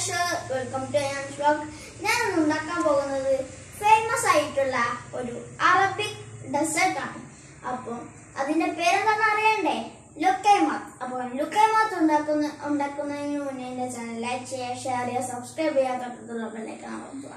guys welcome to vlog ഞാൻ ഇന്ന് ഉണ്ടാക്കാൻ പോകുന്നത് ഫേമസ് ആയിട്ടുള്ള ഒരു അറബിക് ഡെസേർട്ട് ആണ് അപ്പോൾ അതിന്റെ പേരെന്താണെന്ന് അറിയണ്ടേ ലുക്കൈമാത്ത് അപ്പോൾ ലുക്കൈമാത്ത് ഉണ്ടാക്കുന്ന ഉണ്ടാക്കുന്നതിന് മുന്നേ എന്റെ ചാനൽ ലൈക്ക് ചെയ്യുക ഷെയർ ചെയ്യുക സബ്സ്ക്രൈബ് ചെയ്യുക തൊട്ടടുത്തുള്ള ബെല്ലൈക്കൺ അമർത്തുക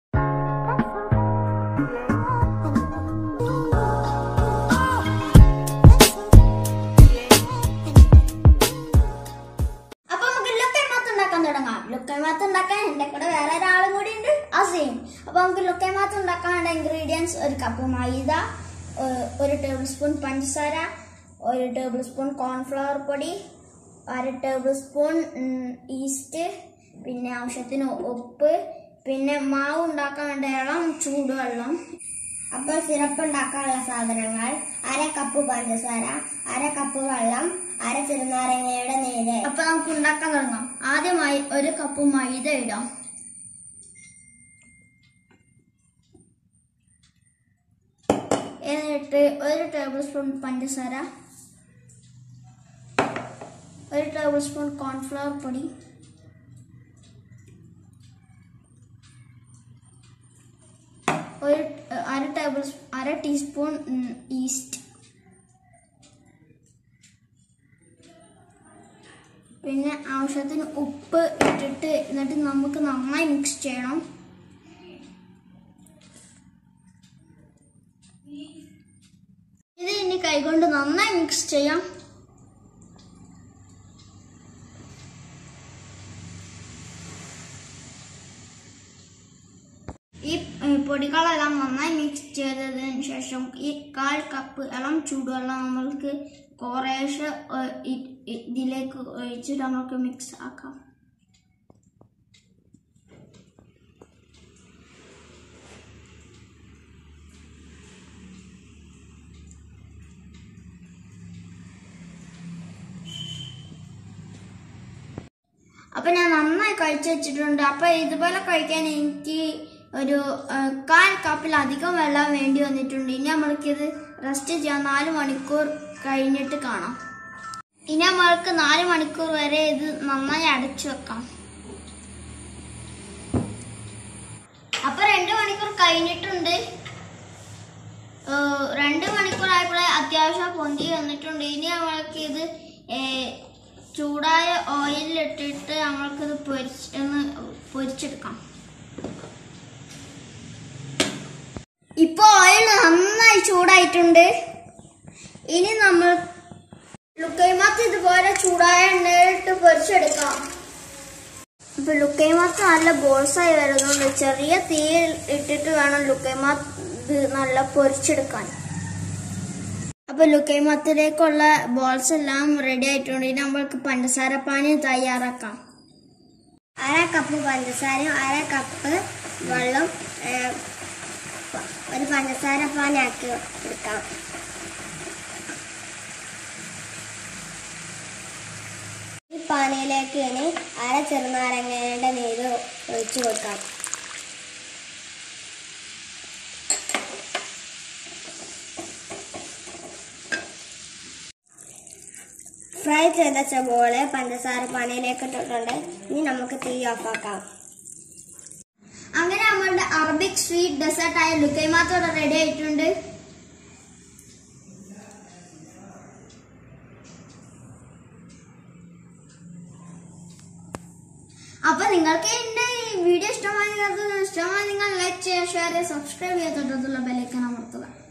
അപ്പൊ നമുക്ക് ലുക്കൈമാത്ത് ഉണ്ടാക്കാൻ തുടങ്ങാം ലുക്കൈമാത്ത് ഉണ്ടാക്കാൻ എന്റെ കൂടെ വേറെ ഒരാളും കൂടി ഉണ്ട് അസീം അപ്പൊ നമുക്ക് ലുക്കൈമാത്ത് ഉണ്ടാക്കാനുള്ള ഇൻഗ്രീഡിയൻസ് ഒരു കപ്പ് മൈദ ഏഹ് ഒരു ടേബിൾ സ്പൂൺ പഞ്ചസാര ഒരു ടേബിൾ സ്പൂൺ കോൺഫ്ലവർ പൊടി അര ടേബിൾ സ്പൂൺ ഈസ്റ്റ് പിന്നെ ആവശ്യത്തിന് ഉപ്പ് പിന്നെ മാവ് ഉണ്ടാക്കാൻ വേണ്ട ഇളം ചൂടുവെള്ളം അപ്പോൾ സിറപ്പ് ഉണ്ടാക്കാനുള്ള സാധനങ്ങൾ അര കപ്പ് പഞ്ചസാര അര കപ്പ് വെള്ളം അര ചെറുനാരങ്ങയുടെ നീര് അപ്പൊ നമുക്ക് ഉണ്ടാക്കാൻ തുടങ്ങാം ആദ്യമായി ഒരു കപ്പ് മൈദ ഇടാം എന്നിട്ട് ഒരു ടേബിൾ സ്പൂൺ പഞ്ചസാര ഒരു ടേബിൾ സ്പൂൺ കോൺഫ്ലവർ പൊടി ഒരു ഏഹ്, അര ടേബിൾ സ്- അര ടീസ്പൂൺ ഉം, ഈസ്റ്റ് പിന്നെ ആവശ്യത്തിന് ഉപ്പ് ഇട്ടിട്ട് എന്നിട്ട് നമുക്ക് നന്നായി മിക്സ് ചെയ്യണം ഇത് ഇനി കൈകൊണ്ട് നന്നായി മിക്സ് ചെയ്യാം ഈ ഉം, പൊടികളെല്ലാം നന്നായി മിക്സ് ചെയ്തതിന് ശേഷം ഈ കാൽ കപ്പ് ഇളം ചൂടുവെള്ളം നമ്മൾക്ക് കുറേശ്ശെ ഏഹ്, ഇ- ഇ- ഇതിലേക്ക് ഒഴിച്ചിട്ട് നമുക്ക് മിക്സ് ആക്കാം അപ്പൊ ഞാൻ നന്നായി കഴിച്ചു വെച്ചിട്ടുണ്ട് അപ്പൊ ഇതുപോലെ കഴിക്കാൻ എനിക്ക് ഒരു ആ, കാൽ കപ്പിലധികം വെള്ളം വേണ്ടി വന്നിട്ടുണ്ട് ഇനി നമ്മൾക്കിത് റെസ്റ്റ് ചെയ്യാം നാല് മണിക്കൂർ കഴിഞ്ഞിട്ട് കാണാം ഇനി നമ്മൾക്ക് നാല് മണിക്കൂർ വരെ ഇത് നന്നായി അടച്ചു വെക്കാം അപ്പൊ രണ്ട് മണിക്കൂർ കഴിഞ്ഞിട്ടുണ്ട് ഏ, രണ്ട് മണിക്കൂർ ആയപ്പോഴേ അത്യാവശ്യം പൊന്തി വന്നിട്ടുണ്ട് ഇനി നമ്മൾക്ക് ഇത് ഏ, ചൂടായ ഓയിലിട്ടിട്ട് നമ്മൾക്കിത് പൊരിച്ച് ഒന്ന് പൊരിച്ചെടുക്കാം ഇപ്പൊ ഓയിൽ നന്നായി ചൂടായിട്ടുണ്ട് ഇനി നമ്മൾ ലുക്കൈമാത്ത് ഇതുപോലെ ചൂടായ എണ്ണയിലിട്ട് പൊരിച്ചെടുക്കാം ഇപ്പൊ ലുക്കൈമാത്ത് നല്ല ബോൾസായി വരുന്നുണ്ട് ചെറിയ തീയിൽ ഇട്ടിട്ട് വേണം ലുക്കൈമാത്ത് ഇത് നല്ല പൊരിച്ചെടുക്കാൻ അപ്പൊ ലുക്കൈമാത്തിലേക്കുള്ള ബോൾസ് എല്ലാം റെഡി ആയിട്ടുണ്ട് ഇനി നമ്മൾക്ക് പഞ്ചസാര പാനി തയ്യാറാക്കാം അര കപ്പ് പഞ്ചസാരയും അര കപ്പ് വെള്ളം ഏഹ്, ഒരു പഞ്ചസാര പാനാക്കി എടുക്കാം ഈ പാനിയിലേക്ക് ഇനി അര ചെറുനാരങ്ങയുടെ നീര് ഒഴിച്ചു കൊടുക്കാം ഫ്രൈ ചെയ്ത ചബോള് പഞ്ചസാര പാനിയിലേക്ക് ഇട്ടിട്ടുണ്ട് ഇനി നമുക്ക് തീ ഓഫാക്കാം അങ്ങനെ നമ്മളുടെ അറബിക് സ്വീറ്റ് ഡെസേർട്ട് ആയ ലുക്കൈമാത്തോടെ റെഡി ആയിട്ടുണ്ട് അപ്പൊ നിങ്ങൾക്ക് എന്റെ ഈ വീഡിയോ ഇഷ്ടമായി ഇഷ്ടമായി നിങ്ങൾ ലൈക്ക് ചെയ്യുക ഷെയർ ചെയ്യുക സബ്സ്ക്രൈബ് ചെയ്യുക തൊട്ടടുത്തുള്ള ബെല്ലൈക്കൻ അമർത്തുക